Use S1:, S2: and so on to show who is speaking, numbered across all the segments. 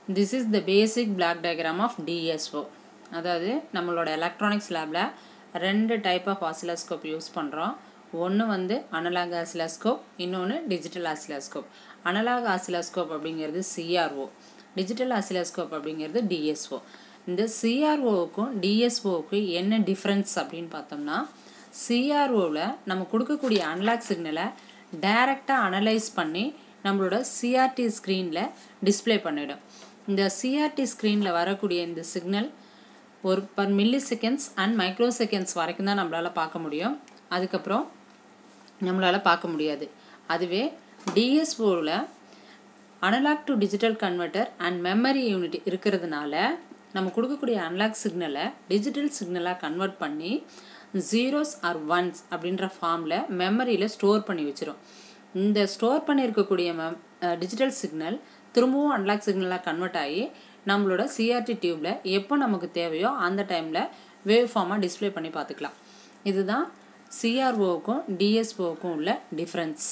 S1: this is the basic block diagram of DSO அதாவது நம்மளோட electronics லேபில் ரெண்டு டைப் ஆஃப் ஆசிலோஸ்கோப் யூஸ் பண்ணுறோம் ஒன்று வந்து அனலாக் ஆசிலோஸ்கோப் இன்னொன்று டிஜிட்டல் ஆசிலோஸ்கோப் அனலாக் ஆசிலோஸ்கோப் அப்படிங்கிறது சிஆர்ஓ டிஜிட்டல் ஆசிலோஸ்கோப் அப்படிங்கிறது டிஎஸ்ஓ இந்த சிஆர்ஓவுக்கும் டிஎஸ்ஓவுக்கும் என்ன டிஃப்ரென்ஸ் அப்படின்னு பார்த்தோம்னா சிஆர்ஓவில் நம்ம கொடுக்கக்கூடிய அனலாக் சிக்னலை டைரெக்டாக அனலைஸ் பண்ணி நம்மளோட சிஆர்டி ஸ்க்ரீனில் டிஸ்பிளே பண்ணிடும் இந்த சிஆர்டி ஸ்க்ரீனில் வரக்கூடிய இந்த சிக்னல் ஒரு per milliseconds and microseconds வரைக்கும் தான் நம்மளால் பார்க்க முடியும் அதுக்கப்புறம் நம்மளால் பார்க்க முடியாது அதுவே டிஎஸ்ஓவில் analog to digital converter and memory unit இருக்கிறதுனால நம்ம கொடுக்கக்கூடிய அனலாக் சிக்னலை டிஜிட்டல் சிக்னலாக கன்வெர்ட் பண்ணி ஜீரோஸ் ஆர் ஒன்ஸ் அப்படின்ற ஃபார்மில் மெமரியில் ஸ்டோர் பண்ணி வச்சிரும் இந்த ஸ்டோர் பண்ணியிருக்கக்கூடிய மெம் டிஜிட்டல் சிக்னல் திரும்பவும் அன்லாக் சிக்னலாக கன்வெர்ட் ஆகி நம்மளோட சிஆர்டி டியூப்பில் எப்போ நமக்கு தேவையோ அந்த டைமில் வேவ் ஃபார்மாக டிஸ்பிளே பண்ணி பார்த்துக்கலாம் இதுதான் சிஆர்ஓவுக்கும் டிஎஸ்ஓவுக்கும் உள்ள டிஃப்ரென்ஸ்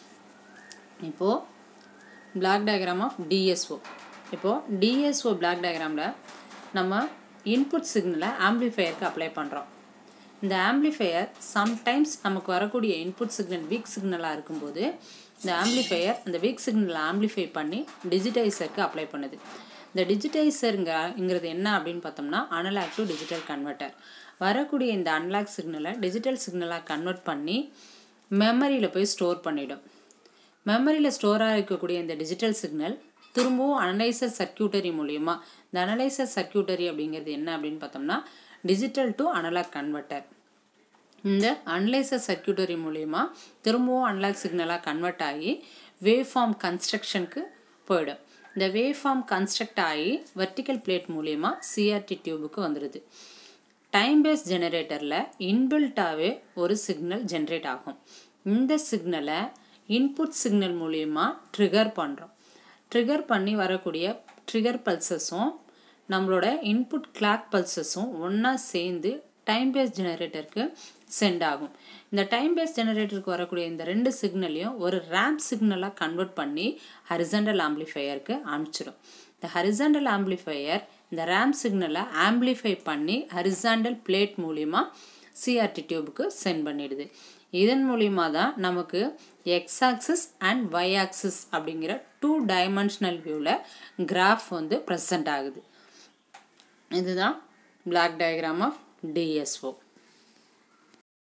S1: இப்போது பிளாக் டயக்ராம் ஆஃப் டிஎஸ்ஓ இப்போது டிஎஸ்ஓ பிளாக் டயக்ராமில் நம்ம இன்புட் சிக்னலை ஆம்ப்ளிஃபையருக்கு அப்ளை பண்ணுறோம் இந்த ஆம்ப்ளிஃபையர் சம்டைம்ஸ் நமக்கு வரக்கூடிய இன்புட் சிக்னல் வீக் சிக்னலாக இருக்கும்போது இந்த ஆம்ப்ளிஃபையர் அந்த வீக் சிக்னலை ஆம்ப்ளிஃபை பண்ணி டிஜிட்டைசருக்கு அப்ளை பண்ணுது இந்த டிஜிட்டைசருங்கிறது என்ன அப்படின்னு பார்த்தோம்னா அனலாக் டு டிஜிட்டல் கன்வெர்ட்டர் வரக்கூடிய இந்த அனலாக் சிக்னலை டிஜிட்டல் சிக்னலாக கன்வெர்ட் பண்ணி மெமரியில் போய் ஸ்டோர் பண்ணிடும் மெமரியில் ஸ்டோராக இருக்கக்கூடிய இந்த டிஜிட்டல் சிக்னல் திரும்பவும் அனலைசர் சர்க்கியூட்டரி மூலியமா இந்த அனலைசர் சர்க்கியூட்டரி அப்படிங்கிறது என்ன அப்படின்னு பார்த்தோம்னா டிஜிட்டல் டு அனலாக் கன்வெர்ட்டர் இந்த அனலைசர் சர்க்கியூட்டரி மூலிமா திரும்பவும் அனலாக் சிக்னலாக கன்வெர்ட் ஆகி வேவ் ஃபார்ம் கன்ஸ்ட்ரக்ஷனுக்கு போயிடும் இந்த வேவ் ஃபார்ம் கன்ஸ்ட்ரக்ட் ஆகி வெர்டிக்கல் பிளேட் மூலிமா சிஆர்டி டியூபுக்கு வந்துடுது டைம் பேஸ் ஜெனரேட்டரில் இன்பில்ட்டாகவே ஒரு சிக்னல் ஜென்ரேட் ஆகும் இந்த சிக்னலை இன்புட் சிக்னல் மூலிமா ட்ரிகர் பண்ணுறோம் ட்ரிகர் பண்ணி வரக்கூடிய ட்ரிகர் பல்சஸும் நம்மளோட இன்புட் கிளாக் பல்சஸும் ஒன்றா சேர்ந்து டைம் பேஸ் ஜெனரேட்டருக்கு சென்ட் ஆகும் இந்த டைம் பேஸ் ஜெனரேட்டருக்கு வரக்கூடிய இந்த ரெண்டு சிக்னலையும் ஒரு ரேம்ப் சிக்னலாக கன்வெர்ட் பண்ணி ஹரிசண்டல் ஆம்ப்ளிஃபையருக்கு அனுப்பிச்சிடும் இந்த ஹரிசண்டல் ஆம்ப்ளிஃபையர் இந்த ரேம் சிக்னலை ஆம்ப்ளிஃபை பண்ணி ஹரிசாண்டல் பிளேட் மூலிமா சிஆர்டி டியூபுக்கு சென்ட் பண்ணிடுது இதன் மூலிமா தான் நமக்கு x axis and y axis அப்படிங்கிற டூ டைமென்ஷனல் வியூவில் கிராஃப் வந்து ப்ரெசண்ட் ஆகுது இதுதான் பிளாக் டயக்ராம் ஆஃப் டிஎஸ்ஓ